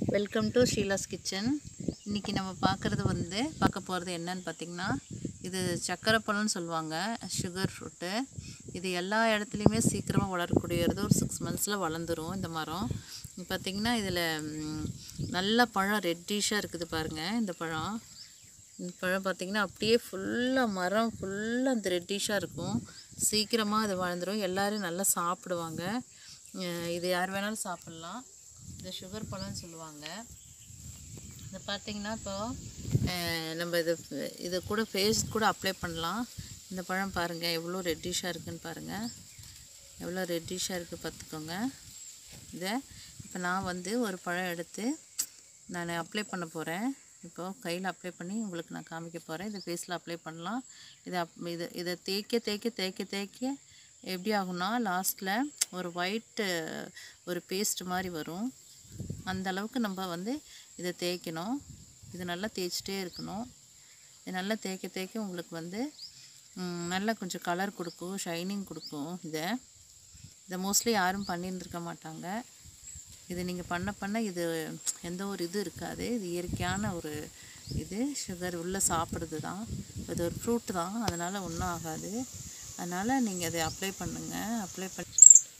welcome to Sheela's kitchen இன்றைக்கி நம்ம பார்க்குறது வந்து பார்க்க போகிறது என்னன்னு பார்த்திங்கன்னா இது சக்கரை பழம்னு சொல்லுவாங்க சுகர் ஃப்ரூட்டு இது எல்லா இடத்துலையுமே சீக்கிரமாக வளரக்கூடியது ஒரு சிக்ஸ் மந்த்ஸில் வளர்ந்துரும் இந்த மரம் இது பார்த்திங்கன்னா இதில் ம், நல்ல பழம் ரெட்டிஷாக இருக்குது பாருங்கள் இந்த பழம் இந்த பழம் பார்த்திங்கன்னா அப்படியே ஃபுல்லாக மரம் ஃபுல்லாக அந்த ரெட்டிஷாக இருக்கும் சீக்கிரமாக அது வளர்ந்துரும் எல்லோரும் நல்லா சாப்பிடுவாங்க அஹ் இது யார் வேணாலும் சாப்பிட்லாம் இந்த சுகர் பழம்னு சொல்லுவாங்க இது பார்த்திங்கன்னா இப்போ அஹ் நம்ம இது இது கூட ஃபேஸ் கூட அப்ளை பண்ணலாம் இந்த பழம் பாருங்கள் எவ்வளோ ரெட்டிஷாக இருக்குன்னு பாருங்கள் எவ்வளோ ரெட்டிஷாக இருக்குது பார்த்துக்கோங்க இதை இப்போ நான் வந்து ஒரு பழம் எடுத்து நான் அப்ளை பண்ண போகிறேன் இப்போது கையில் அப்ளை பண்ணி உங்களுக்கு நான் காமிக்க போகிறேன் இது ஃபேஸில் அப்ளை பண்ணலாம் இதை அப் இது இதை தேய்க்க தேய்க்க தேய்க்க தேய்க்க எப்படி ஆகும்னா லாஸ்ட்டில் ஒரு ஒயிட்டு ஒரு பேஸ்ட் மாதிரி வரும் அந்த அளவுக்கு நம்ம வந்து இதை தேய்க்கணும் இது நல்லா தேய்ச்சிட்டே இருக்கணும் இது நல்லா தேய்க்க தேய்க்க உங்களுக்கு வந்து ம், நல்லா கொஞ்சம் கலர் கொடுக்கும் ஷைனிங் கொடுக்கும் இதை இதை மோஸ்ட்லி யாரும் பண்ணியிருந்திருக்க மாட்டாங்க இது நீங்கள் பண்ண பண்ண இது எந்த ஒரு இது இருக்காது இது இயற்கையான ஒரு இது சுகர் உள்ளே சாப்பிட்றது தான் இது ஒரு ஃப்ரூட் தான் அதனால் ஒன்றும் ஆகாது அதனால் நீங்கள் அதை அப்ளை பண்ணுங்கள் அப்ளை பண்ணி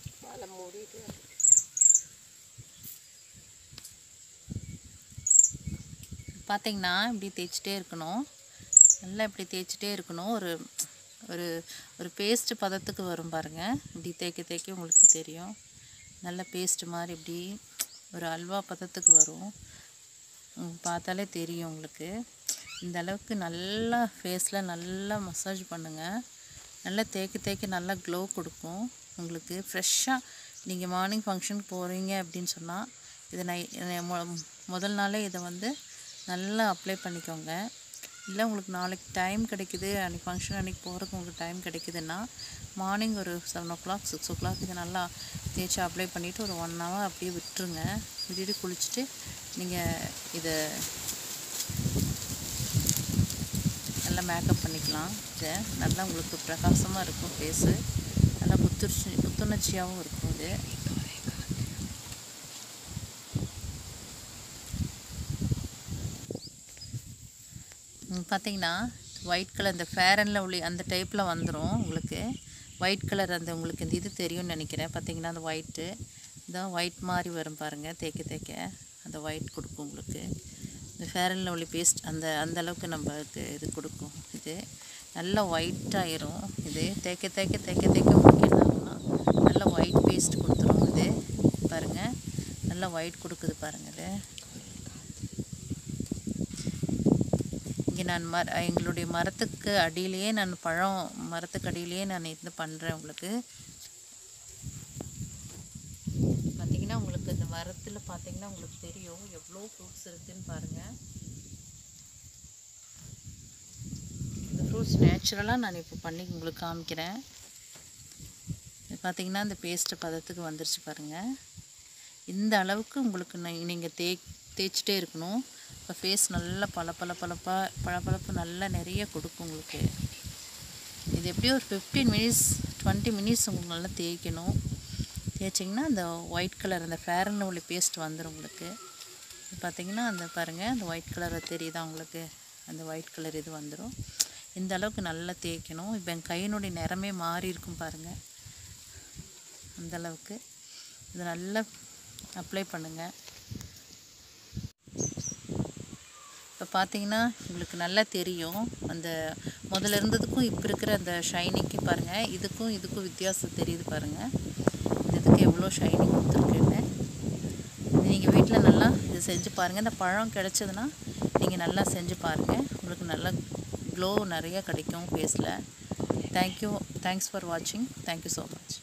பார்த்தீங்கன்னா இப்படி தேய்ச்சிட்டே இருக்கணும் நல்லா இப்படி தேய்ச்சிட்டே இருக்கணும் ஒரு ஒரு ஒரு பேஸ்ட் பதத்துக்கு வரும் பாருங்கள் இப்படி தேய்க்க தேய்க்க உங்களுக்கு தெரியும் நல்ல பேஸ்ட் மாதிரி இப்படி ஒரு அல்வா பதத்துக்கு வரும் உங்களுக்கு பார்த்தாலே தெரியும் உங்களுக்கு இந்த அளவுக்கு நல்லா ஃபேஸில் நல்லா மசாஜ் பண்ணுங்கள் நல்லா தேய்க்க தேய்க்க நல்லா க்ளோ கொடுக்கும் உங்களுக்கு ஃப்ரெஷ்ஷாக நீங்கள் மார்னிங் ஃபங்க்ஷனுக்கு போகிறீங்க அப்படின்னு சொன்னால் இதை நான் மொ- முதல் நாளே இதை வந்து நல்லா அப்ளை பண்ணிக்கோங்க இல்லை உங்களுக்கு நாளைக்கு டைம் கிடைக்குது அன்றைக்கி ஃபங்க்ஷன் அன்றைக்கி போகிறதுக்கு உங்களுக்கு டைம் கிடைக்குதுன்னா மார்னிங் ஒரு seven o'clock six o'clock இதை நல்லா தேய்ச்சி அப்ளை பண்ணிவிட்டு ஒரு ஒன் ஹவர் அப்படியே விட்டுருங்க விட்டுட்டு குளிச்சுட்டு நீங்கள் இதை நல்லா மேக்கப் பண்ணிக்கலாம் இதை நல்லா உங்களுக்கு பிரகாசமாக இருக்கும் ஃபேஸு நல்லா புத்துணர்ச்சி புத்துணர்ச்சியாகவும் இருக்கும் இது ம், பார்த்தீங்கன்னா ஒயிட் கலர் இந்த ஃபேர் அண்ட் லவ்லி அந்த டைப்பில் வந்துடும் உங்களுக்கு ஒயிட் கலர் அந்த உங்களுக்கு இந்த இது தெரியும்னு நினைக்கிறேன் பார்த்தீங்கன்னா அந்த ஒயிட்டு இதான் ஒயிட் மாதிரி வரும் பாருங்கள் தேய்க்க தேய்க்க அந்த ஒயிட் கொடுக்கும் உங்களுக்கு இந்த ஃபேர் அண்ட் லவ்லி பேஸ்ட் அந்த அந்த அளவுக்கு நம்மளுக்கு இது கொடுக்கும் இது நல்லா ஒயிட் ஆயிரும் இது தேய்க்க தேய்க்க தேய்க்க தேய்க்க உங்களுக்கு என்ன ஆகும்னா நல்லா ஒயிட் பேஸ்ட் கொடுத்துரும் இது பாருங்கள் நல்லா ஒயிட் கொடுக்குது பாருங்கள் இது இங்கே நான் மர எங்களுடைய மரத்துக்கு அடியிலேயே நான் பழம் மரத்துக்கு அடியிலேயே நான் இது பண்ணுறேன் உங்களுக்கு பார்த்தீங்கன்னா உங்களுக்கு இந்த மரத்தில் பார்த்தீங்கன்னா உங்களுக்கு தெரியும் எவ்வளோ ஃப்ரூட்ஸ் இருக்குதுன்னு பாருங்கள் இந்த ஃப்ரூட்ஸ் நேச்சுரலாக நான் இப்போ பண்ணி உங்களுக்கு காமிக்கிறேன் இது பார்த்தீங்கன்னா இந்த பேஸ்ட்டு பதத்துக்கு வந்துருச்சு பாருங்கள் இந்த அளவுக்கு உங்களுக்கு நீங்கள் தே தேய்ச்சிட்டே இருக்கணும் இப்போ ஃபேஸ் நல்லா பல பல பளபா பளபளப்பு நல்லா நிறைய கொடுக்கும் உங்களுக்கு இது எப்படியும் ஒரு ஃபிஃப்டீன் மினிட்ஸ் டுவெண்ட்டி மினிட்ஸ் உங்களுக்கு நல்லா தேய்க்கணும் தேய்ச்சிங்கன்னா அந்த ஒயிட் கலர் அந்த ஃபேர் அண்ட் லவ்லி பேஸ்ட் வந்துடும் உங்களுக்கு இது பார்த்தீங்கன்னா அந்த பாருங்கள் அந்த ஒயிட் கலரை தெரியுதா உங்களுக்கு அந்த ஒயிட் கலர் இது வந்துடும் இந்த அளவுக்கு நல்லா தேய்க்கணும் இப்போ என் கையினுடைய நிறமே மாறி இருக்கும் பாருங்கள் அந்த அளவுக்கு இது நல்லா அப்ளை பண்ணுங்கள் இப்போ பார்த்தீங்கன்னா உங்களுக்கு நல்லா தெரியும் அந்த முதல்ல இருந்ததுக்கும் இப்போ இருக்கிற அந்த ஷைனிங்க்கு பாருங்கள் இதுக்கும் இதுக்கும் வித்தியாசம் தெரியுது பாருங்கள் இந்த இதுக்கு எவ்வளோ ஷைனிங் கொடுத்துருக்குன்னு நீங்கள் வீட்டில் நல்லா இது செஞ்சு பாருங்கள் இந்த பழம் கிடச்சதுன்னா நீங்கள் நல்லா செஞ்சு பாருங்கள் உங்களுக்கு நல்லா க்ளோ நிறைய கிடைக்கும் ஃபேஸில் தேங்க்யூ தேங்க்ஸ் ஃபார் வாட்சிங் தேங்க்யூ ஸோ மச்